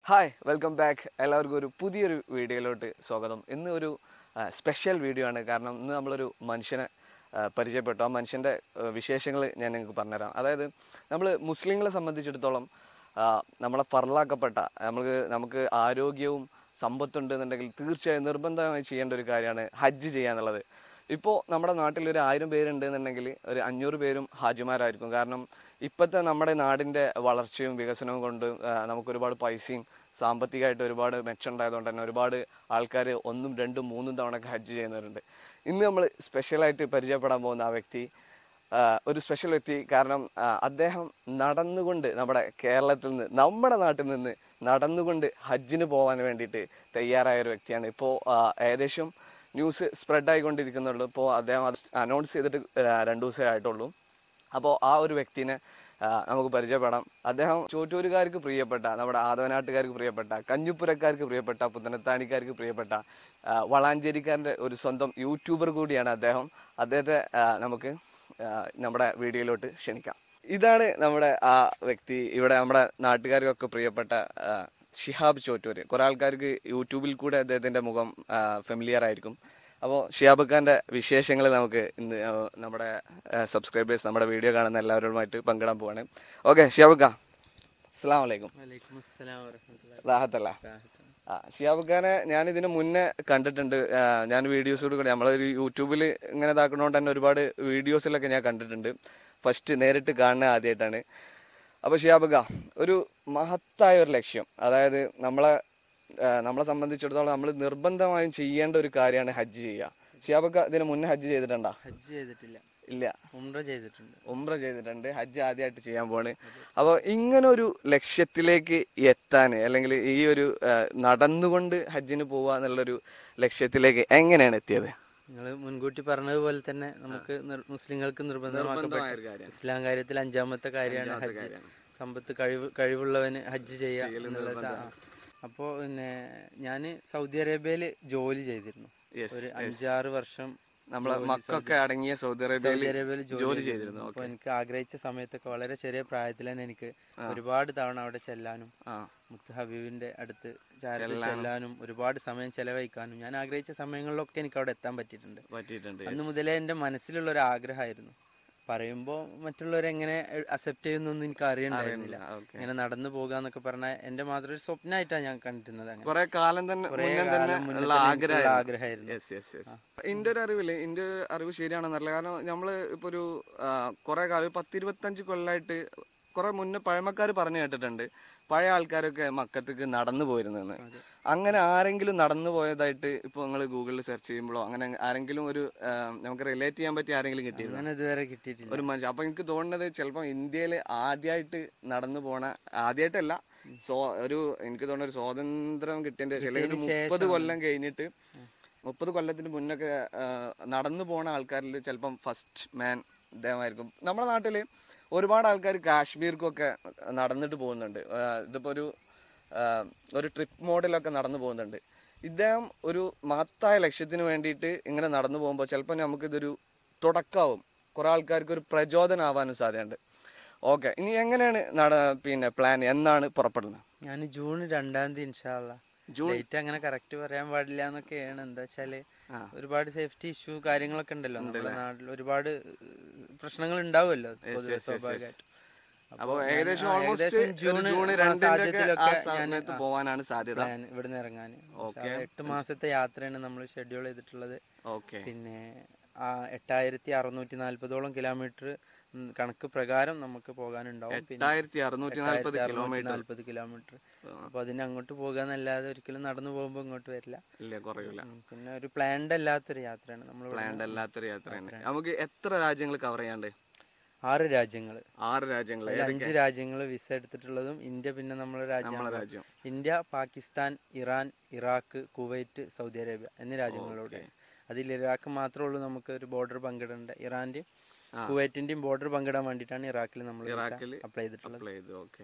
Hi welcome back എല്ലാവർക്കും ഒരു പുതിയൊരു വീഡിയോയിലോട്ട് സ്വാഗതം ഇന്ന് ഒരു സ്പെഷ്യൽ വീഡിയോ ആണ് കാരണം ഇന്ന് നമ്മളൊരു മനുഷ്യനെ ആ, പരിചയപ്പെട്ടു ആ മനുഷ്യൻ്റെ വിശേഷങ്ങൾ ഞാൻ നിങ്ങൾക്ക് പറഞ്ഞുതരാം അതായത് നമ്മൾ മുസ്ലിങ്ങളെ സംബന്ധിച്ചിടത്തോളം ആ, നമ്മളെ ഫർലാക്കപ്പെട്ട നമുക്ക് നമുക്ക് ആരോഗ്യവും സമ്പത്തുണ്ട് എന്നുണ്ടെങ്കിൽ തീർച്ചയായും നിർബന്ധമായി ചെയ്യേണ്ട ഒരു കാര്യമാണ് ഹജ്ജ് ചെയ്യുക എന്നുള്ളത് ഇപ്പോൾ നമ്മുടെ നാട്ടിൽ ഒരു ആയിരം പേരുണ്ട് എന്നുണ്ടെങ്കിൽ ഒരു അഞ്ഞൂറ് പേരും ഹാജിമാരായിരിക്കും കാരണം ഇപ്പോഴത്തെ നമ്മുടെ നാടിൻ്റെ വളർച്ചയും വികസനവും കൊണ്ട് ആ, നമുക്ക് ഒരുപാട് പൈസയും സാമ്പത്തികമായിട്ട് ഒരുപാട് മെച്ചമുണ്ടായതുകൊണ്ട് തന്നെ ഒരുപാട് ആൾക്കാർ ഒന്നും രണ്ടും മൂന്നും തവണയൊക്കെ ഹജ്ജ് ചെയ്യുന്നവരുണ്ട് ഇന്ന് നമ്മൾ സ്പെഷ്യലായിട്ട് പരിചയപ്പെടാൻ പോകുന്ന ആ വ്യക്തി ആ, ഒരു സ്പെഷ്യൽ വ്യക്തി കാരണം ആ, അദ്ദേഹം നടന്നുകൊണ്ട് നമ്മുടെ കേരളത്തിൽ നിന്ന് നമ്മുടെ നാട്ടിൽ നിന്ന് നടന്നുകൊണ്ട് ഹജ്ജിന് പോകാൻ വേണ്ടിയിട്ട് തയ്യാറായ ഒരു വ്യക്തിയാണ് ഇപ്പോൾ ഏകദേശം ന്യൂസ് സ്പ്രെഡ് ആയിക്കൊണ്ടിരിക്കുന്നുള്ളൂ ഇപ്പോൾ അദ്ദേഹം അത് അനൗൺസ് ചെയ്തിട്ട് ആ, രണ്ട് ദിവസമേ ആയിട്ടുള്ളൂ അപ്പോൾ ആ ഒരു വ്യക്തിനെ ആ, നമുക്ക് പരിചയപ്പെടാം അദ്ദേഹം ചോറ്റൂരുകാർക്ക് പ്രിയപ്പെട്ട നമ്മുടെ ആദവനാട്ടുകാർക്ക് പ്രിയപ്പെട്ട കഞ്ഞുപ്പുരക്കാർക്ക് പ്രിയപ്പെട്ട പുത്തനത്താണിക്കാർക്ക് പ്രിയപ്പെട്ട ആ, വളാഞ്ചേരിക്കാരൻ്റെ ഒരു സ്വന്തം യൂട്യൂബർ കൂടിയാണ് അദ്ദേഹം അദ്ദേഹത്തെ ആ, നമുക്ക് ആ, നമ്മുടെ വീഡിയോയിലോട്ട് ക്ഷണിക്കാം ഇതാണ് നമ്മുടെ ആ വ്യക്തി ഇവിടെ നമ്മുടെ നാട്ടുകാർക്കൊക്കെ പ്രിയപ്പെട്ട ആ, ഷിഹാബ് ചോറ്റൂര് കുറേ ആൾക്കാർക്ക് യൂട്യൂബിൽ കൂടെ അദ്ദേഹത്തിൻ്റെ മുഖം ഫെമിലിയർ ആയിരിക്കും അപ്പോൾ ഷിയാബ് ഖാൻ്റെ വിശേഷങ്ങൾ നമുക്ക് ഇന്ന് ആ, നമ്മുടെ സബ്സ്ക്രൈബേഴ്സ് നമ്മുടെ വീഡിയോ കാണുന്ന എല്ലാവരുമായിട്ട് പങ്കിടാൻ പോവാണ് ഓക്കെ ഷിയാബ് ഖാൻ അസ്സാം വലൈക്കും വലൈക്കും അസ്സലാം വറഹ്മത്തുള്ളാഹി റാഹത്തല്ല ആ ഷിയാബ് ഖാനെ ഞാൻ ഇതിന് മുന്നേ കണ്ടിട്ടുണ്ട് ആ, ഞാൻ വീഡിയോസോട് കൂടി നമ്മളൊരു യൂട്യൂബിൽ ഇങ്ങനെ ഇതാക്കുന്നതുകൊണ്ട് തന്നെ ഒരുപാട് വീഡിയോസിലൊക്കെ ഞാൻ കണ്ടിട്ടുണ്ട് ഫസ്റ്റ് നേരിട്ട് കാണുന്ന ആദ്യമായിട്ടാണ് അപ്പോൾ ഷിയാബ് ഖാ ഒരു മഹത്തായ ഒരു ലക്ഷ്യം അതായത് നമ്മളെ ആ, നമ്മളെ സംബന്ധിച്ചിടത്തോളം നമ്മൾ നിർബന്ധമായും ചെയ്യേണ്ട ഒരു കാര്യമാണ് ഹജ്ജ് ചെയ്യുക ഷിയാബ് ഖാ ഇതിന് മുന്നേ ഹജ്ജ് ചെയ്തിട്ടുണ്ടോ ഹജ്ജ് ചെയ്തിട്ടില്ല ഇല്ല ഉംറ ചെയ്തിട്ടുണ്ട് ഉംറ ചെയ്തിട്ടുണ്ട് ഹജ്ജ് ആദ്യമായിട്ട് ചെയ്യാൻ പോണ് അപ്പോൾ ഇങ്ങനെ ഒരു ലക്ഷ്യത്തിലേക്ക് എത്താൻ അല്ലെങ്കിൽ ഈ ഒരു ആ, നടന്നുകൊണ്ട് ഹജ്ജിന് പോവുക എന്നുള്ളൊരു ലക്ഷ്യത്തിലേക്ക് എങ്ങനെയാണ് എത്തിയത് നിങ്ങൾ മുൻകൂട്ടി പറഞ്ഞതുപോലെ തന്നെ നമുക്ക് നിർ- മുസ്ലിങ്ങൾക്ക് നിർബന്ധമാക്കപ്പെട്ട ഒരു കാര്യം ഇസ്ലാം കാര്യത്തിൽ അഞ്ചാമത്തെ കാര്യമാണ് ഹജ്ജ് സമ്പത്ത് കഴിവ് കഴിവുള്ളവന് ഹജ്ജ് ചെയ്യുക എന്നുള്ള അപ്പോൾ പിന്നെ ഞാൻ സൗദി അറേബ്യയിൽ ജോലി ചെയ്തിരുന്നു Yes, ഒരു അഞ്ചാറ് വർഷം നമ്മളെ മക്കളൊക്കെ അടങ്ങിയ സൗദി അറേബ്യയിൽ സൗദി അറേബ്യയിൽ ജോലി ചെയ്തിരുന്നു അപ്പോൾ എനിക്ക് ആഗ്രഹിച്ച സമയത്തൊക്കെ വളരെ ചെറിയ പ്രായത്തിൽ തന്നെ എനിക്ക് ഒരുപാട് തവണ അവിടെ ചെല്ലാനും ആ മുത്ത് ഹബീബിന്റെ അടുത്ത് ചാരത്ത് ചെല്ലാനും ഒരുപാട് സമയം ചെലവഴിക്കാനും ഞാൻ ആഗ്രഹിച്ച സമയങ്ങളിലൊക്കെ എനിക്ക് അവിടെ എത്താൻ പറ്റിയിട്ടുണ്ട് പറ്റിയിട്ടുണ്ട് അന്ന് മുതലേ എൻ്റെ മനസ്സിലുള്ള ഒരു ആഗ്രഹമായിരുന്നു പറയുമ്പോൾ മറ്റുള്ളവരെങ്ങനെ അക്സെപ്റ്റ് ചെയ്യുന്നൊന്നും എനിക്ക് അറിയണ്ടായിരുന്നില്ല ഓക്കെ ഇങ്ങനെ നടന്നു പോകുക എന്നൊക്കെ പറഞ്ഞാൽ എൻ്റെ മാത്രം ഒരു സ്വപ്നമായിട്ടാണ് ഞാൻ കണ്ടിരുന്നത് അങ്ങനെ കുറെ കാലം തന്നെ കുറേ മുന്നേ കാലം തന്നെ മുന്നേ ഉള്ള തന്നെ എനിക്കുള്ള ആഗ്രഹം ആഗ്രഹമായിരുന്നു യെസ് യെസ് യെസ് എൻ്റെ ഒരു അറിവില് എൻ്റെ അറിവ് ശരിയാണെന്നല്ല കാരണം നമ്മൾ ഇപ്പോൾ ഒരു കുറേ കാലം ഒരു പത്തിരുപത്തഞ്ച് കൊല്ലമായിട്ട് കുറേ മുന്നേ പഴമക്കാർ പറഞ്ഞു കേട്ടിട്ടുണ്ട് പഴയ ആൾക്കാരൊക്കെ മക്കത്തേക്ക് നടന്നു പോയിരുന്നെന്ന് അങ്ങനെ ആരെങ്കിലും നടന്നു പോയതായിട്ട് ഇപ്പോൾ നിങ്ങൾ ഗൂഗിളിൽ സെർച്ച് ചെയ്യുമ്പോഴോ അങ്ങനെ ആരെങ്കിലും ഒരു ആ, നമുക്ക് റിലേറ്റ് ചെയ്യാൻ പറ്റിയ ആരെങ്കിലും കിട്ടിയിരുന്നു അങ്ങനെ ഇതുവരെ കിട്ടിയിട്ടില്ല ഒരു മനുഷ്യൻ അപ്പൊ എനിക്ക് തോന്നുന്നത് ചിലപ്പോൾ ഇന്ത്യയിൽ ആദ്യമായിട്ട് നടന്നു പോണ ആദ്യമായിട്ടല്ല സോ ഒരു എനിക്ക് തോന്നുന്ന ഒരു സ്വാതന്ത്ര്യം കിട്ടിയതിന്റെ ശേഷം അല്ലെങ്കിൽ ഒരു മുപ്പത് കൊല്ലം കഴിഞ്ഞിട്ട് മുപ്പത് കൊല്ലത്തിന് മുന്നൊക്കെ ആ, നടന്നു പോണ ആൾക്കാരിൽ ചിലപ്പം ഫസ്റ്റ് മാൻ ഇദ്ദേഹമായിരിക്കും നമ്മുടെ നാട്ടിൽ ഒരുപാട് ആൾക്കാർ കാശ്മീർക്കൊക്കെ നടന്നിട്ട് പോകുന്നുണ്ട് ആ, ഇതിപ്പോ ഒരു ആ, ഒരു ട്രിപ്പ് മോഡിലൊക്കെ നടന്നു പോകുന്നുണ്ട് ഇദ്ദേഹം ഒരു മഹത്തായ ലക്ഷ്യത്തിന് വേണ്ടിയിട്ട് ഇങ്ങനെ നടന്നു പോകുമ്പോൾ ചിലപ്പോൾ നമുക്കിതൊരു തുടക്കമാവും കുറേ ആൾക്കാർക്ക് ഒരു പ്രചോദനമാവാനും സാധ്യതയുണ്ട് ഓക്കെ ഇനി എങ്ങനെയാണ് നട പിന്നെ പ്ലാൻ എന്നാണ് പുറപ്പെടുന്നത് ഞാൻ ജൂൺ രണ്ടാം തീയതി ഇൻഷാല്ല ഡേറ്റ് അങ്ങനെ കറക്റ്റ് പറയാൻ പാടില്ല എന്നൊക്കെയാണ് എന്താ വെച്ചാല് ആ. ഒരുപാട് സേഫ്റ്റി ഇഷ്യൂ കാര്യങ്ങളൊക്കെ ഉണ്ടല്ലോ നമ്മുടെ നാട്ടിൽ ഒരുപാട് പ്രശ്നങ്ങൾ ഉണ്ടാവുമല്ലോ പൊതുവെ സ്വാഭാവികമായിട്ടും അപ്പോൾ ഞാൻ- ഏകദേശം ആ, ഓൾമോസ്റ്റ് ഏകദേശം ജൂൺ ജൂൺ ജൂൺ ആ രണ്ടിന്റെ ആ സാധ്യതയിലൊക്കെ ഞാൻ സമയത്ത് പോകാനാണ് സാധ്യത പ്ലാൻ ഇവിടുന്ന് ഇറങ്ങാൻ എട്ട് മാസത്തെ യാത്രയാണ് നമ്മൾ ഷെഡ്യൂൾ ചെയ്തിട്ടുള്ളത് ഓക്കെ പിന്നെ ആ എട്ടായിരത്തി അറുന്നൂറ്റി നാൽപ്പതോളം കിലോമീറ്റർ കണക്ക് പ്രകാരം നമുക്ക് പോകാനുണ്ടാവും പിന്നെ എട്ടായിരത്തി അറുന്നൂറ്റി നാൽപ്പത് കിലോമീറ്റർ നാൽപ്പത് കിലോമീറ്റർ അപ്പൊ അതിന് അങ്ങോട്ട് പോകുക എന്നല്ലാതെ ഒരിക്കലും നടന്നു പോകുമ്പോൾ ഇങ്ങോട്ട് വരില്ല ഇല്ല കുറയൂല ഉം, പിന്നെ ഒരു പ്ലാൻഡ് അല്ലാത്തൊരു യാത്രയാണ് നമ്മൾ പ്ലാൻഡ് അല്ലാത്തൊരു യാത്രയാണ് നമുക്ക് എത്ര രാജ്യങ്ങൾ കവർ ചെയ്യാണ്ട് ആറ് രാജ്യങ്ങൾ ആറ് രാജ്യങ്ങൾ അഞ്ച് രാജ്യങ്ങൾ വിസ എടുത്തിട്ടുള്ളതും ഇന്ത്യ പിന്നെ നമ്മുടെ രാജ്യമാണ് നമ്മളെ രാജ്യം India Pakistan Iran Iraq Kuwait Saudi Arabia എന്നീ രാജ്യങ്ങളിലൂടെ അതിൽ ഇറാഖ് മാത്രമേ ഉള്ളൂ നമുക്ക് ഒരു ബോർഡർ പങ്കിടേണ്ട ഇറാന്റെയും കുവൈറ്റിന്റെയും ബോർഡർ പങ്കിടാൻ വേണ്ടിയിട്ടാണ് ഇറാഖിൽ നമ്മൾ ഇറാഖിൽ അപ്ലൈ ചെയ്തിട്ടുള്ളത് അപ്ലൈ ചെയ്തു ഓക്കെ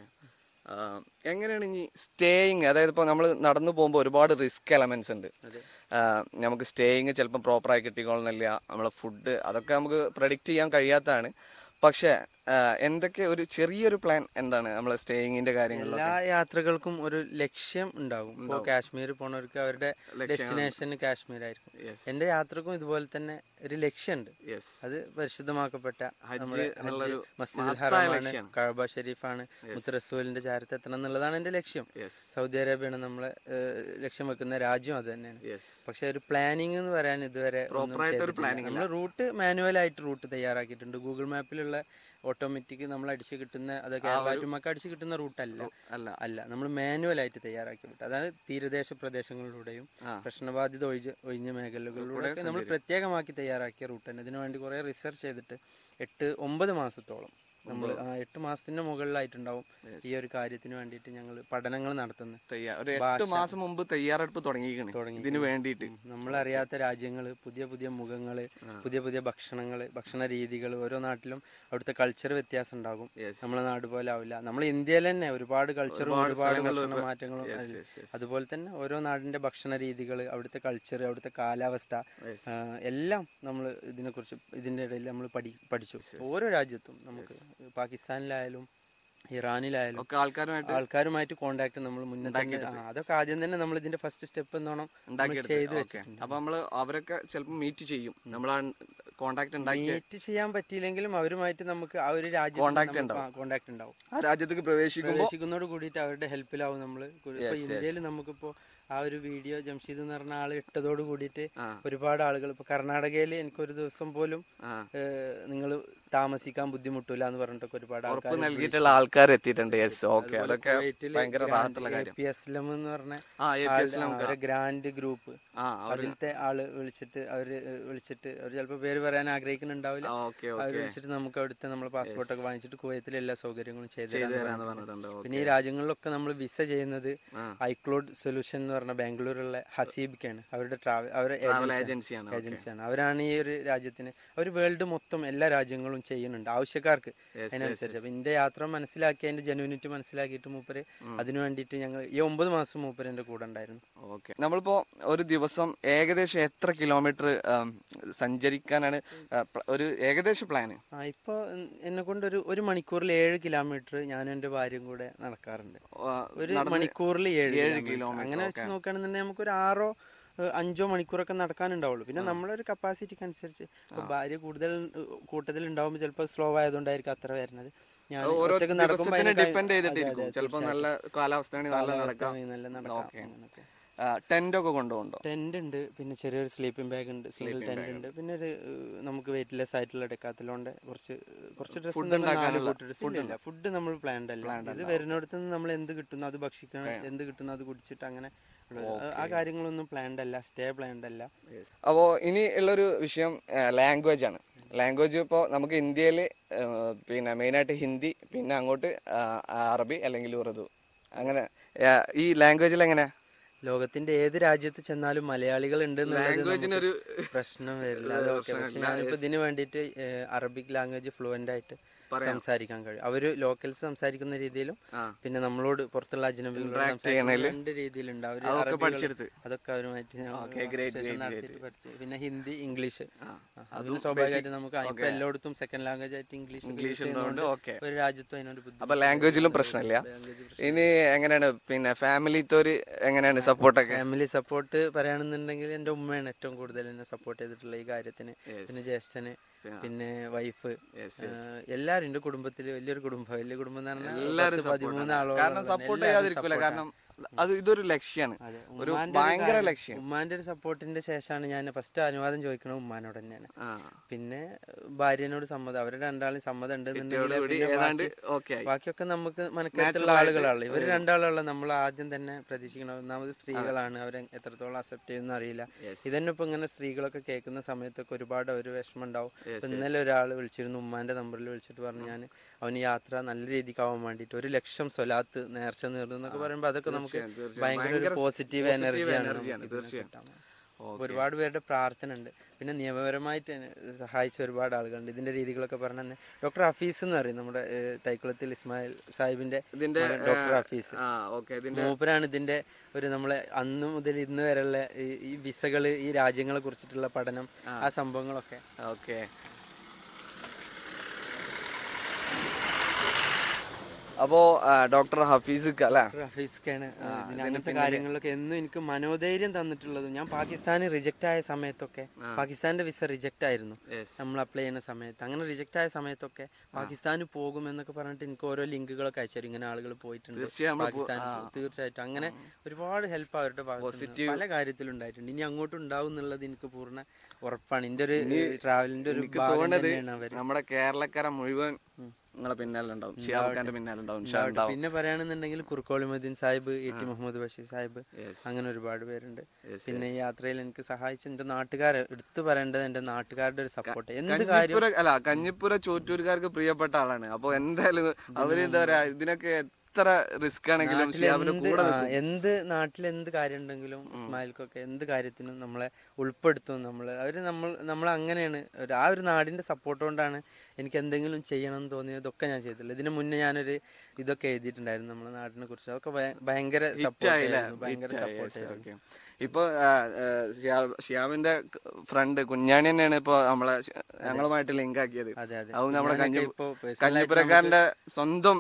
എങ്ങനെയാണ് ഇനി സ്റ്റേയിങ് അതായത് ഇപ്പോൾ നമ്മൾ നടന്നു പോകുമ്പോൾ ഒരുപാട് റിസ്ക് എലമെന്റ്സ് ഉണ്ട് അതെ. ആ, നമുക്ക് സ്റ്റേയിങ് ചിലപ്പം പ്രോപ്പറായി കിട്ടിക്കൊള്ളുന്നില്ല നമ്മളെ ഫുഡ് അതൊക്കെ നമുക്ക് പ്രഡിക്റ്റ് ചെയ്യാൻ കഴിയാത്തതാണ് പക്ഷേ ആ, എന്തൊക്കെ ഒരു ചെറിയൊരു പ്ലാൻ എന്താണ് നമ്മളെ സ്റ്റേയിങ്ങിന്റെ കാര്യങ്ങളിൽ എല്ലാ യാത്രകൾക്കും ഒരു ലക്ഷ്യം ഉണ്ടാകും ഇപ്പോൾ കാശ്മീർ പോണവർക്ക് അവരുടെ ഡെസ്റ്റിനേഷൻ കാശ്മീർ ആയിരിക്കും Yes. എൻ്റെ യാത്രക്കും ഇതുപോലെ തന്നെ ഒരു ലക്ഷ്യമുണ്ട് യെസ് അത് പരിശുദ്ധമാക്കപ്പെട്ട ഹജ്ജ് നമ്മുടെ എന്നുള്ളൊരു മസ്ജിദ് മഹത്തായ ഹറമാണ് ലക്ഷ്യാണ്. കഴബ ഷെരീഫാണ് മുത്ത് റസൂലിന്റെ ചാരത്ത് എത്തണം എന്നുള്ളതാണ് എൻ്റെ ലക്ഷ്യം യെസ് സൗദി അറേബ്യയാണ് നമ്മളെ ഏഹ്, ലക്ഷ്യം വെക്കുന്ന രാജ്യം അത് തന്നെയാണ് യെസ് പക്ഷെ ഒരു പ്ലാനിങ് എന്ന് പറയാൻ ഇതുവരെ Proper ആയിട്ടൊരു planning നമ്മൾ റൂട്ട് മാനുവൽ ആയിട്ട് റൂട്ട് തയ്യാറാക്കിയിട്ടുണ്ട് ഗൂഗിൾ മാപ്പിലുള്ള ഓട്ടോമാറ്റിക് നമ്മൾ അടിച്ച് കിട്ടുന്ന അത് കേരളമായിട്ട് അടിച്ച് കിട്ടുന്ന റൂട്ടല്ല അല്ല അല്ല നമ്മൾ മാനുവൽ ആയിട്ട് തയ്യാറാക്കി വിട്ടു അതായത് തീരദേശ പ്രദേശങ്ങളിലൂടെയും ആ. പ്രശ്നബാധിത ഒഴിഞ്ഞ ഒഴിഞ്ഞ മേഖലകളിലൂടെ നമ്മൾ പ്രത്യേകമാക്കി തയ്യാറാക്കിയ റൂട്ട് തന്നെ ഇതിനു വേണ്ടി കുറേ റിസർച്ച് ചെയ്തിട്ട് എട്ട് ഒമ്പത് മാസത്തോളം നമ്മൾ ആ എട്ട് മാസത്തിന് മുകളിലായിട്ടുണ്ടാവും ഈ ഒരു കാര്യത്തിന് വേണ്ടിയിട്ട് ഞങ്ങൾ പഠനങ്ങൾ നടത്തുന്നത് തയ്യാ ഒരു എട്ട് മാസം മുമ്പ് തയ്യാറെടുപ്പ് തുടങ്ങിയിരിക്കണ് ഇതിന് വേണ്ടിയിട്ട് നമ്മളറിയാത്ത രാജ്യങ്ങൾ പുതിയ പുതിയ മുഖങ്ങൾ പുതിയ പുതിയ ഭക്ഷണങ്ങൾ ഭക്ഷണ രീതികൾ ഓരോ നാട്ടിലും അവിടുത്തെ കൾച്ചർ വ്യത്യാസം ഉണ്ടാകും Yes. നമ്മളെ നാട് പോലെ ആവില്ല നമ്മൾ ഇന്ത്യയിൽ തന്നെ ഒരുപാട് കൾച്ചറും ഒരുപാട് ഭക്ഷണ മാറ്റങ്ങളും Yes, അതിൽ. yes, yes. അതുപോലെ തന്നെ ഓരോ നാടിന്റെ ഭക്ഷണ രീതികൾ അവിടുത്തെ കൾച്ചർ അവിടുത്തെ കാലാവസ്ഥ Yes. ആ, എല്ലാം നമ്മൾ ഇതിനെക്കുറിച്ച് ഇതിൻ്റെ ഇടയിൽ നമ്മൾ പഠി പഠിച്ചു ഓരോ രാജ്യത്തും നമുക്ക് പാകിസ്ഥാനിലായാലും ഇറാനിലായാലും ഒക്കെ ആൾക്കാരുമായിട്ട് ആൾക്കാരുമായിട്ട് കോണ്ടാക്ട് നമ്മൾ മുന്നേ തന്നെ ആ, അതൊക്കെ ആദ്യം തന്നെ നമ്മൾ ഇതിന്റെ ഫസ്റ്റ് സ്റ്റെപ്പ് എന്നോണം നമ്മൾ ഉണ്ടാക്കിയെടുത്ത് ചെയ്ത് ഓക്കെ വെച്ചിട്ടുണ്ട് അപ്പൊ നമ്മള് അവരൊക്കെ ചിലപ്പോൾ മീറ്റ് ചെയ്യും നമ്മൾ ആ കോണ്ടാക്ട് ഉണ്ടാക്കി മീറ്റ് ചെയ്യാൻ പറ്റിയില്ലെങ്കിലും അവരുമായിട്ട് നമുക്ക് ആ ഒരു Contact രാജ്യം കോണ്ടാക്ട് ഉണ്ടാവും ആ രാജ്യത്തേക്ക് പ്രവേശിക്കുമ്പോൾ പ്രവേശിക്കുന്നതോട് കൂടിയിട്ട് അവരുടെ ഹെൽപ്പിലാവും നമ്മൾ ഇപ്പൊ ഇന്ത്യയിൽ നമുക്കിപ്പോ ആ ഒരു വീഡിയോ ജംഷീദ് എന്ന് പറഞ്ഞ ആള് ഇട്ടതോട് കൂടിയിട്ട് ആ. ഒരുപാട് ആളുകൾ ഇപ്പൊ കർണാടകയിൽ എനിക്ക് ഒരു ദിവസം പോലും ആ. നിങ്ങൾ താമസിക്കാൻ ബുദ്ധിമുട്ടില്ല എന്ന് പറഞ്ഞിട്ടൊക്കെ ഒരുപാട് ഉറപ്പ് ആൾക്കാർ നൽകിയിട്ടുള്ള ആൾക്കാർ എത്തിയിട്ടുണ്ട് യെസ് ഓക്കെ അതൊക്കെ ഭയങ്കര റാഹത്തുള്ള കാര്യം പി എസ് എം എന്ന് പറഞ്ഞ ആ എ പി എസ് അവരെ ഗ്രാൻഡ് ഗ്രൂപ്പ് ആ അതിലത്തെ ആള് വിളിച്ചിട്ട് അവര് ഏഹ്, വിളിച്ചിട്ട് അവർ ചിലപ്പോൾ പേര് പറയാൻ ആഗ്രഹിക്കുന്നുണ്ടാവില്ല ഓക്കെ അവർ വിളിച്ചിട്ട് നമുക്ക് അവിടുത്തെ നമ്മളെ പാസ്പോർട്ടൊക്കെ വാങ്ങിച്ചിട്ട് കുവൈത്തിലെ എല്ലാ സൗകര്യങ്ങളും ചെയ്തു ചെയ്തു തരാൻ തരാന്ന് പറഞ്ഞിട്ടുണ്ട് ഓക്കെ പിന്നെ ഈ രാജ്യങ്ങളിലൊക്കെ നമ്മൾ വിസ ചെയ്യുന്നത് ആ. ഐക്ലോഡ് സൊല്യൂഷൻ എന്ന് പറഞ്ഞ ബാംഗ്ലൂരിലുള്ള ഹസീബിക്കാണ് അവരുടെ ട്രാവൽ അവരുടെ ഏജൻസിയാണ് ഏജൻസിയാണ് അവരാണ് ഈ ഒരു രാജ്യത്തിന് അവർ വേൾഡ് മൊത്തം എല്ലാ രാജ്യങ്ങളും ചെയ്യുന്നുണ്ട് ആവശ്യക്കാർക്ക് അതിനനുസരിച്ച് അപ്പൊ എന്റെ യാത്ര മനസ്സിലാക്കി അതിന്റെ ജെനുവിനിറ്റി മനസ്സിലാക്കിയിട്ട് മൂപ്പര് അതിനു വേണ്ടിയിട്ട് ഞങ്ങൾ ഈ ഒമ്പത് മാസം മൂപ്പര് എന്റെ കൂടെ ഉണ്ടായിരുന്നു ഓക്കെ നമ്മളിപ്പോ ഒരു ദിവസം ഏകദേശം എത്ര കിലോമീറ്റർ സഞ്ചരിക്കാനാണ് ആ, പ്ല- ഒരു ഏകദേശ പ്ലാന് ആ ഇപ്പോൾ എന്നെ കൊണ്ട് ഒരു ഒരു മണിക്കൂറിൽ ഏഴ് കിലോമീറ്റർ ഞാനും എൻ്റെ ഭാര്യയും കൂടെ നടക്കാറുണ്ട് ഒരു മണിക്കൂറിൽ ഏഴ് കിലോമീറ്റർ അങ്ങനെ വെച്ച് നോക്കുകയാണെന്നുണ്ടെങ്കിൽ നമുക്കൊരു ആറോ ഏഹ്, അഞ്ചോ മണിക്കൂറൊക്കെ നടക്കാനുണ്ടാവുള്ളൂ പിന്നെ നമ്മളൊരു കപ്പാസിറ്റിക്ക് അനുസരിച്ച് ഇപ്പൊ ഭാര്യ കൂടുതൽ ഏഹ്, കൂട്ടത്തിൽ ഉണ്ടാവുമ്പോൾ ചിലപ്പോൾ സ്ലോ ആയതുകൊണ്ടായിരിക്കും അത്ര വരുന്നത് ഞാൻ ഓരോ ഒറ്റയ്ക്ക് നടക്കുമ്പോൾ ദിവസത്തിനെ അതിന് ഡിപ്പെൻഡ് അതെ, ചെയ്തിട്ടിരിക്കും അതെ, ചിലപ്പോൾ നല്ല കാലാവസ്ഥയാണെങ്കിൽ നല്ല നടക്കാം കാലാവസ്ഥ നല്ല നടക്കാം അങ്ങനെയൊക്കെ ടെന്റ് ഒക്കെ കൊണ്ടുപോകണ്ടോ ടെന്റ് ഉണ്ട് പിന്നെ ചെറിയൊരു സ്ലീപ്പിംഗ് ബാഗ് ഉണ്ട് സിംഗിൾ ടെന്റ് ഉണ്ട് പിന്നെ ഒരു ഏഹ്, നമുക്ക് വെയിറ്റ്ലെസ് ആയിട്ടുള്ള ഡെക്കാത്തിലോണ്ട് കുറച്ച് കുറച്ച് ഡ്രസ്സ് ഫുഡ് ഫുഡ് നമ്മൾ പ്ലാൻഡ് അല്ല ഇത് വരുന്നിടത്ത് നിന്ന് നമ്മൾ എന്ത് കിട്ടുന്നു അത് ഭക്ഷിക്കണം എന്ത് കിട്ടുന്നു അത് കുടിച്ചിട്ട് അങ്ങനെ ഉള്ളത്. ആ കാര്യങ്ങളൊന്നും പ്ലാൻഡ് അല്ല സ്റ്റേ പ്ലാൻഡ് അല്ല അപ്പോൾ ഇനി ഉള്ളൊരു വിഷയം ലാംഗ്വേജ് ആണ് ലാംഗ്വേജ് ഇപ്പോൾ നമുക്ക് ഇന്ത്യയിൽ പിന്നെ മെയിനായിട്ട് ഹിന്ദി പിന്നെ അങ്ങോട്ട് ആ, അറബി അല്ലെങ്കിൽ ഉറുദു അങ്ങനെ ആ, ഈ ലാംഗ്വേജിൽ എങ്ങനെ ലോകത്തിന്റെ ഏത് രാജ്യത്ത് ചെന്നാലും മലയാളികൾ ഉണ്ട് എന്നുള്ളത് ലാംഗ്വേജിനൊരു നമുക്ക് പ്രശ്നം വരില്ല അത് ഓക്കെ പക്ഷെ ഞാനിപ്പോ ഇതിന് വേണ്ടിയിട്ട് ഏഹ്, അറബിക് ലാംഗ്വേജ് ഫ്ലുവൻ്റ് ആയിട്ട് സംസാരിക്കാൻ കഴിയും അവര് ലോക്കൽസ് സംസാരിക്കുന്ന രീതിയിലും ആ. പിന്നെ നമ്മളോട് പുറത്തുള്ള അജ്നബികളോട് സംസാരിക്കുന്ന രണ്ട് രീതിയിലുണ്ട് അവര് അറബികൾ- പഠിച്ചെടുത്ത്. അതൊക്കെ അവരുമായിട്ട് ഞാൻ great, conversation നടത്തിയിട്ട് പഠിച്ചു പിന്നെ ഹിന്ദി ഇംഗ്ലീഷ് അതിന് സ്വാഭാവികമായിട്ട് നമുക്ക് ഇപ്പൊ എല്ലായിടത്തും സെക്കൻഡ് ലാംഗ്വേജ് ആയിട്ട് ഇംഗ്ലീഷ് ഇംഗ്ലീഷ് ഉള്ളതുകൊണ്ട് ഓക്കെ ഒരു രാജ്യത്തും അതിനോട് ബുദ്ധിമുട്ട് അപ്പൊ ലാംഗ്വേജിലും പ്രശ്നമില്ല ഇനി എങ്ങനെയാണ് പിന്നെ ഫാമിലിത്തോര് എങ്ങനെയാണ് സപ്പോർട്ടൊക്കെ ഫാമിലി സപ്പോർട്ട് പറയുകയാണെന്നുണ്ടെങ്കിൽ എൻ്റെ ഉമ്മയാണ് ഏറ്റവും കൂടുതൽ എന്നെ സപ്പോർട്ട് ചെയ്തിട്ടുള്ള ഈ കാര്യത്തിന് പിന്നെ ജ്യേഷ്ഠന് പിന്നെ വൈഫ് എല്ലാവരും എൻ്റെ കുടുംബത്തിൽ വലിയൊരു കുടുംബം വലിയ കുടുംബം എന്ന് പറഞ്ഞാൽ എല്ലാവരും പത്ത് പതിമൂന്ന് ആളോളം കാരണം സപ്പോർട്ട് ചെയ്യാതിരിക്കൂല കാരണം അത് ഇതൊരു ലക്ഷ്യമാണ് ഒരു ഭയങ്കര ലക്ഷ്യം ഉമ്മാന്റെ ഒരു സപ്പോർട്ടിന്റെ ശേഷമാണ് ഞാൻ ഫസ്റ്റ് അനുവാദം ചോദിക്കണത് ഉമ്മാനോട് തന്നെയാണ് ആ പിന്നെ ഭാര്യനോട് സമ്മതം അവരുടെ രണ്ടാളും സമ്മതം ഉണ്ട് കൂടി ഏതാണ്ട് ഓക്കെ ആയി ബാക്കിയൊക്കെ നമുക്ക് മനക്കത്തുള്ള ആളുകളാണ് ഇവർ രണ്ടാളുള്ള നമ്മൾ ആദ്യം തന്നെ പ്രതീക്ഷിക്കണം ഒന്നാമത് സ്ത്രീകളാണ് അവരെ എത്രത്തോളം അക്സെപ്റ്റ് ചെയ്യുന്ന അറിയില്ല ഇതന്നെ ഇപ്പൊ ഇങ്ങനെ സ്ത്രീകളൊക്കെ കേൾക്കുന്ന സമയത്തൊക്കെ ഒരുപാട് ഒരു വിഷമം ഉണ്ടാവും ഇപ്പൊ ഇന്നലെ ഒരാൾ വിളിച്ചിരുന്നു ഉമ്മാന്റെ നമ്പറിൽ വിളിച്ചിട്ട് പറഞ്ഞു ഞാൻ അവന് യാത്ര നല്ല രീതിക്ക് ആവാൻ വേണ്ടിയിട്ട് ഒരു ലക്ഷം സ്വലാത്ത് നേർച്ച നേർന്നു എന്നൊക്കെ പറയുമ്പോൾ അതൊക്കെ നമുക്ക് തീർച്ചയായും. ഭയങ്കര ഒരു പോസിറ്റീവ് എനർജിയാണ് എനർജിയാണ്, നമുക്ക് ഇതിന്ന് തീർച്ചയായും. കിട്ടാൻ. ഒരുപാട് പേരുടെ പ്രാർത്ഥന ഉണ്ട് പിന്നെ നിയമപരമായിട്ട് എന്നെ സഹായിച്ച ഒരുപാട് ആളുകളുണ്ട് ഇതിന്റെ രീതികളൊക്കെ പറഞ്ഞു ഡോക്ടർ ഹഫീസ് എന്ന് പറയും നമ്മുടെ ഏഹ്, തൈക്കുളത്തിൽ ഇസ്മായിൽ സാഹിബിന്റെ ഇതിന്റെ മകൻ ഡോക്ടർ ഹഫീസ് ആ ഓക്കെ ഇതിന്റെ മൂപ്പരാണ് ഇതിന്റെ ഒരു നമ്മളെ അന്ന് മുതൽ ഇന്ന് വരെയുള്ള ഈ- ഈ വിസകള് ഈ രാജ്യങ്ങളെ കുറിച്ചിട്ടുള്ള പഠനം ആ സംഭവങ്ങളൊക്കെ ഓക്കെ അപ്പോൾ ഡോക്ടർ ഹഫീസ് അല്ലേ റഫീസ്ക്കാണ് ഇതിന് അങ്ങനത്തെ കാര്യങ്ങളിലൊക്കെ എന്നും എനിക്ക് മനോധൈര്യം തന്നിട്ടുള്ളതും ഞാൻ പാകിസ്ഥാന് റിജക്റ്റ് ആയ സമയത്തൊക്കെ പാകിസ്ഥാന്റെ വിസ റിജക്റ്റ് ആയിരുന്നു Yes. നമ്മൾ അപ്ലൈ ചെയ്യുന്ന സമയത്ത് അങ്ങനെ റിജക്റ്റ് ആയ സമയത്തൊക്കെ പാകിസ്ഥാന് പോകും എന്നൊക്കെ പറഞ്ഞിട്ട് എനിക്ക് ഓരോ ലിങ്കുകളൊക്കെ അയച്ചു തരും. ഇങ്ങനെ ആളുകൾ പോയിട്ടുണ്ട് തീർച്ചയായും നമ്മള് പോ- പാകിസ്ഥാൻ തീർച്ചയായിട്ടും അങ്ങനെ ഒരുപാട് ഹെൽപ്പ് അവരുടെ ഭാഗത്ത് നിന്ന് പല കാര്യത്തിലും ഉണ്ടായിട്ടുണ്ട് ഇനി അങ്ങോട്ടും ഉണ്ടാവും എന്നുള്ളത് എനിക്ക് പൂർണ്ണ ഉറപ്പാണ് എൻ്റെ ഒരു ട്രാവലിന്റെ ഒരു എനിക്ക് ഭാഗം തോന്നുന്നത് തന്നെയാണ് അവർ നമ്മുടെ കേരളക്കാരെ മുഴുവൻ നിങ്ങളെ പിന്നാലെ ഉണ്ടാവും ഷിയാബ് പിന്നാലെ ഉണ്ടാവും ഇൻഷാ അല്ലാ ഉണ്ടാവും പിന്നെ പറയുകയാണെന്നുണ്ടെങ്കിൽ കുർക്കോളിമുദ്ദീൻ സാഹിബ് ഇ ടി മുഹമ്മദ് ബഷീർ സാഹിബ് Yes. അങ്ങനെ ഒരുപാട് പേരുണ്ട് Yes, പിന്നെ ഈ യാത്രയിൽ എനിക്ക് സഹായിച്ച എൻ്റെ നാട്ടുകാരെ എടുത്തു പറയേണ്ടത് എൻ്റെ നാട്ടുകാരുടെ ഒരു സപ്പോർട്ട് എന്ത് കാര്യം കഞ്ഞിപ്പുര അല്ല കഞ്ഞിപ്പുര ചോറ്റൂരുകാർക്ക് പ്രിയപ്പെട്ട ആളാണ് അപ്പൊ എന്തായാലും അവര് എന്താ പറയാ ഇതിനൊക്കെ എത്ര റിസ്ക് ആണെങ്കിലും ഷിയാബിന്റെ എന്ത് കൂടെ ആ, എന്ത് നാട്ടിൽ എന്ത് കാര്യം ഉണ്ടെങ്കിലും ഇസ്മായിൽക്കൊക്കെ എന്ത് കാര്യത്തിനും നമ്മളെ ഉൾപ്പെടുത്തും നമ്മൾ അവർ നമ്മൾ നമ്മൾ അങ്ങനെയാണ് ഒരു ആ ഒരു നാടിൻ്റെ സപ്പോർട്ട് കൊണ്ടാണ് എനിക്ക് എന്തെങ്കിലും ചെയ്യണം എന്ന് തോന്നിയതൊക്കെ ഞാൻ ചെയ്തിട്ടുള്ളത് ഇതിന് മുന്നേ ഞാനൊരു ഇതൊക്കെ എഴുതിയിട്ടുണ്ടായിരുന്നു നമ്മുടെ നാടിനെ കുറിച്ച് അതൊക്കെ ഭയ- ഭയങ്കര സപ്പോർട്ട് ഭയങ്കര സപ്പോർട്ട് ഓക്കെ ഇപ്പൊ ആ, ആ, ഷിയാബ്- ഷിയാബിന്റെ ഫ്രണ്ട് കുഞ്ഞാണി തന്നെയാണ് ഇപ്പൊ നമ്മളെ ഷ- ഞങ്ങളുമായിട്ട് ലിങ്ക് ആക്കിയത് അതെ അതെ അതും നമ്മുടെ കഞ്ഞി ഇപ്പോൾ കഞ്ഞിപ്പുരക്കാരന്റെ സ്വന്തം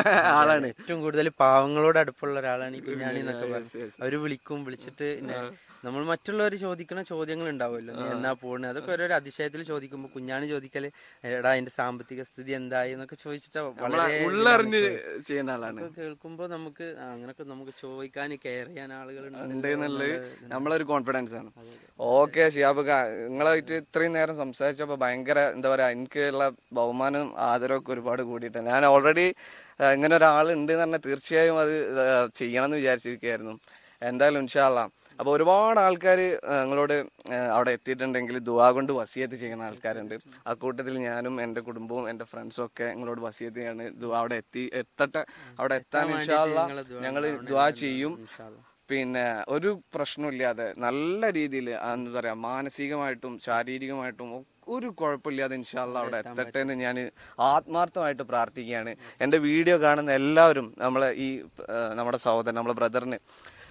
ആളാണ് ഏറ്റവും കൂടുതൽ പാവങ്ങളോട് അടുപ്പുള്ള ഒരാളാണ് ഈ കുഞ്ഞാണി എന്നൊക്കെ പറയുന്നത് അവര് വിളിക്കും വിളിച്ചിട്ട് ഇന്നെ നമ്മൾ മറ്റുള്ളവർ ചോദിക്കുന്ന ചോദ്യങ്ങൾ ഉണ്ടാവുമല്ലോ നീ എന്നാ പോണേ അതൊക്കെ ഓരോ അതിശയത്തിൽ ചോദിക്കുമ്പോൾ കുഞ്ഞാണി ചോദിക്കല് എടാ അതിന്റെ സാമ്പത്തിക സ്ഥിതി എന്തായി എന്നൊക്കെ ചോദിച്ചിട്ട് നമ്മളെ വളരെ ഉള്ളറിഞ്ഞ് ചെയ്യുന്ന ആളാണ് ഇതൊക്കെ കേൾക്കുമ്പോൾ നമുക്ക് ആ, അങ്ങനൊക്കെ നമുക്ക് ചോദിക്കാൻ കെയർ ചെയ്യാൻ ആളുകൾ ഉണ്ട് എന്നുള്ളത് നമ്മളൊരു കോൺഫിഡൻസ് ആണ് ഓക്കെ ഷിയാബക്ക നിങ്ങളായിട്ട് ഇത്രയും നേരം സംസാരിച്ചപ്പോൾ ഭയങ്കര എന്താ പറയാ എനിക്കുള്ള ബഹുമാനവും ആദരവൊക്കെ ഒരുപാട് കൂടിയിട്ട് ഞാൻ ഓൾറെഡി ഇങ്ങനെ ഒരാൾ ഉണ്ട് എന്ന് പറഞ്ഞാൽ തീർച്ചയായും അത് ആ, ചെയ്യണം എന്ന് വിചാരിച്ചിരിക്കുകയായിരുന്നു എന്തായാലും ഇൻഷാല്ല അപ്പോൾ ഒരുപാട് ആൾക്കാർ നിങ്ങളോട് ആ, അവിടെ എത്തിയിട്ടുണ്ടെങ്കിൽ ദുവാ കൊണ്ട് വസിയത്ത് ചെയ്യുന്ന ആൾക്കാരുണ്ട് ആ കൂട്ടത്തിൽ ഞാനും എൻ്റെ കുടുംബവും എൻ്റെ ഫ്രണ്ട്സും ഒക്കെ നിങ്ങളോട് വസിയത്ത് ചെയ്യാണ് ദുവാ അവിടെ എത്തി എത്തട്ടെ അവിടെ എത്താൻ ഇൻഷാല്ല ഞങ്ങൾ ദുവാ ചെയ്യും പിന്നെ ഒരു പ്രശ്നമില്ലാതെ നല്ല രീതിയിൽ എന്താ പറയാ മാനസികമായിട്ടും ശാരീരികമായിട്ടും ഒ- ഒരു കുഴപ്പമില്ലാതെ ഇൻഷാല്ല അവിടെ എത്തട്ടെ എന്ന് ഞാൻ ആത്മാർത്ഥമായിട്ട് പ്രാർത്ഥിക്കുകയാണ് എൻ്റെ വീഡിയോ കാണുന്ന എല്ലാവരും നമ്മളെ ഈ ആ, നമ്മുടെ സഹോദരൻ നമ്മളെ ബ്രദറിന്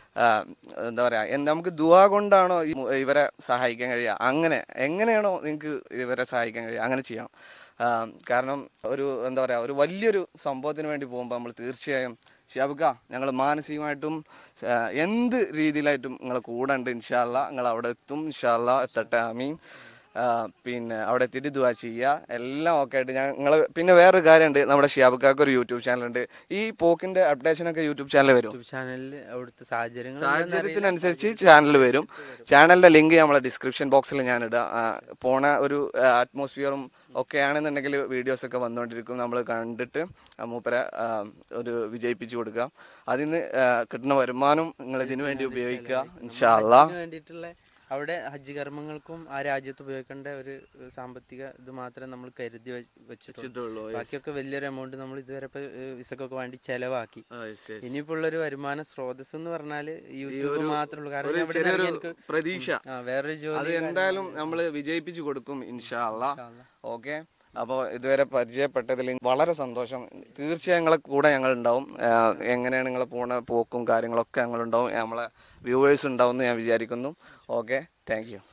എന്താ പറയാ എൻ- നമുക്ക് ദുവാ കൊണ്ടാണോ ഈ മു- ഇവരെ സഹായിക്കാൻ കഴിയുക അങ്ങനെ എങ്ങനെയാണോ നിങ്ങൾക്ക് ഇവരെ സഹായിക്കാൻ കഴിയുക അങ്ങനെ ചെയ്യണം ആ, കാരണം ഒരു എന്താ പറയാ ഒരു വലിയൊരു സംഭവത്തിന് വേണ്ടി പോകുമ്പോൾ നമ്മൾ തീർച്ചയായും ഷിയാബുക്ക ഞങ്ങൾ മാനസികമായിട്ടും ആ, എന്ത് രീതിയിലായിട്ടും നിങ്ങളെ കൂടെ ഉണ്ട് ഇൻഷാല്ല നിങ്ങൾ അവിടെ എത്തും ഇൻഷാല്ല എത്തട്ടെ ആമീൻ ആ, പിന്നെ അവിടെ എത്തിയിട്ട് ദുവാ ചെയ്യുക എല്ലാം ഓക്കെ ആയിട്ട് ഞങ്ങൾ പിന്നെ വേറൊരു കാര്യമുണ്ട് നമ്മുടെ ഷിയാബുക്കാർക്ക് ഒരു യൂട്യൂബ് ചാനലുണ്ട് ഈ പോക്കിന്റെ അപ്ഡേഷനൊക്കെ യൂട്യൂബ് ചാനൽ വരും യൂട്യൂബ് ചാനലിൽ അവിടുത്തെ സാഹചര്യങ്ങൾ സാഹചര്യത്തിനനുസരിച്ച് ചാനൽ വരും ചാനലിന്റെ ലിങ്ക് നമ്മളെ ഡിസ്ക്രിപ്ഷൻ ബോക്സിൽ ഞാൻ ഇടാം ആ, പോണ ഒരു അറ്റ്മോസ്ഫിയറും ഒക്കെ ആണെന്നുണ്ടെങ്കിൽ വീഡിയോസ് ഒക്കെ വന്നുകൊണ്ടിരിക്കും നമ്മൾ കണ്ടിട്ട് ആ മൂപ്പരെ ആ, ഒരു വിജയിപ്പിച്ചു കൊടുക്കുക അതിൽ നിന്ന് ആ, കിട്ടുന്ന വരുമാനം നിങ്ങൾ ഇതിനു വേണ്ടി ഉപയോഗിക്കുക ഇൻഷാല്ലാ അതിന് വേണ്ടിയിട്ടുള്ള അവിടെ ഹജ്ജ് കർമ്മങ്ങൾക്കും ആ രാജ്യത്ത് ഉപയോഗിക്കേണ്ട ഒരു ഏഹ്, സാമ്പത്തിക ഇത് മാത്രമേ നമ്മൾ കരുതി വെ- വെച്ചിട്ടുള്ളൂ ബാക്കിയൊക്കെ വലിയൊരു എമൗണ്ട് നമ്മൾ ഇതുവരെ ഇപ്പൊ ഏഹ്, വിസക്കൊക്കെ വേണ്ടി ചെലവാക്കി ഇനിയിപ്പോ ഉള്ളൊരു വരുമാന സ്രോതസ് എന്ന് പറഞ്ഞാല് യൂട്യൂബ് മാത്രമേ ഉള്ളൂ കാരണം അവിടെ ചെറിയൊരു നിന്ന് എനിക്ക് പ്രതീക്ഷ ആ വേറൊരു അത് ജോലി എന്തായാലും നമ്മൾ വിജയിപ്പിച്ചു കൊടുക്കും ഇൻഷാല്ലാ ഓക്കെ അപ്പോൾ ഇതുവരെ പരിചയപ്പെട്ടതിൽ വളരെ സന്തോഷം തീർച്ചയായും ഞങ്ങളെ കൂടെ ഞങ്ങൾ ഉണ്ടാവും ആഹ് എങ്ങനെയാണ് നിങ്ങൾ പോണ പോക്കും കാര്യങ്ങളൊക്കെ ഞങ്ങളുണ്ടാവും നമ്മളെ വ്യൂവേഴ്സ് ഉണ്ടാവും എന്ന് ഞാൻ വിചാരിക്കുന്നു ഓക്കെ താങ്ക് യു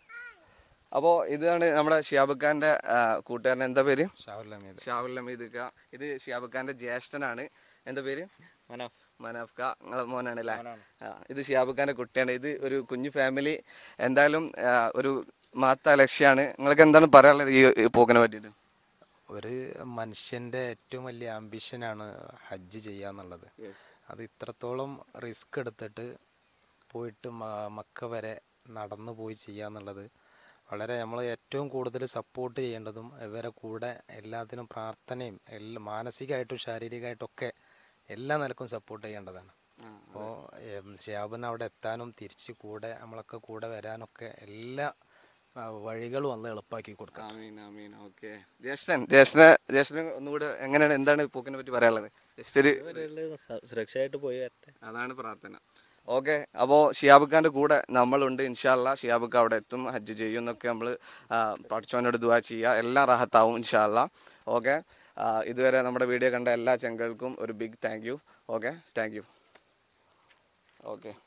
അപ്പോൾ ഇതാണ് നമ്മുടെ ഷിയാബ് ഖാൻ്റെ കൂട്ടുകാരൻ എന്താ പേര് ഷാവുൽ അമീദ് ഖാ ഇത് ഷിയാബ് ഖാൻ്റെ ജ്യേഷ്ഠനാണ് എന്താ പേര് മനാഫ് മനാഫ് ഖാ നിങ്ങളെ മോനാണ് അല്ലേ ആ ഇത് ഷിയാബ് ഖാൻ്റെ കുട്ടിയാണ് ഇത് ഒരു കുഞ്ഞു ഫാമിലി എന്തായാലും ആ, ഒരു മാത്ത ലക്ഷ്യമാണ് നിങ്ങൾക്ക് എന്താണ് പറയാനുള്ളത് ഈ ഈ പോക്കിനെ പറ്റിയിട്ട് ഒരു മനുഷ്യൻ്റെ ഏറ്റവും വലിയ ആംബിഷനാണ് ഹജ്ജ് ചെയ്യുക എന്നുള്ളത് അത് ഇത്രത്തോളം റിസ്ക് എടുത്തിട്ട് പോയിട്ട് മ- മക്ക വരെ നടന്നു പോയി ചെയ്യുക എന്നുള്ളത് വളരെ നമ്മൾ ഏറ്റവും കൂടുതൽ സപ്പോർട്ട് ചെയ്യേണ്ടതും ഇവരെ കൂടെ എല്ലാത്തിനും പ്രാർത്ഥനയും എല്ലാ മാനസികമായിട്ടും ശാരീരികമായിട്ടും ഒക്കെ എല്ലാ നിലക്കും സപ്പോർട്ട് ചെയ്യേണ്ടതാണ് അപ്പോൾ ഷിയാബിന് അവിടെ എത്താനും തിരിച്ച് കൂടെ നമ്മളൊക്കെ കൂടെ വരാനൊക്കെ എല്ലാ ആ, വഴികളും അന്ന് എളുപ്പമാക്കി കൊടുക്കാം ആമീൻ ആമീൻ ഓക്കെ ജ്യേഷ്ഠൻ ജ്യേഷ്ഠന് ജ്യേഷ്ഠന് ഒന്നുകൂടെ എങ്ങനെയാണ് എന്താണ് ഈ പോക്കിനെ പറ്റി പറയാനുള്ളത് ജസ്റ്റ് ഒരു സുരക്ഷയായിട്ട് പോയി വരട്ടെ അതാണ് പ്രാർത്ഥന ഓക്കെ അപ്പോൾ ഷിയാബ് ഖാൻ്റെ കൂടെ നമ്മളുണ്ട് ഇൻഷാല്ല ഷിയാബ് ഖാൻ അവിടെ എത്തും ഹജ്ജ് ചെയ്യും എന്നൊക്കെ നമ്മൾ പഠിച്ചവനോട് ദുവാ ചെയ്യുക എല്ലാം റാഹത്താവും ഇൻഷാല്ല ഓക്കെ ഇതുവരെ നമ്മുടെ വീഡിയോ കണ്ട എല്ലാ ചെങ്കൾക്കും ഒരു big thank you okay thank you okay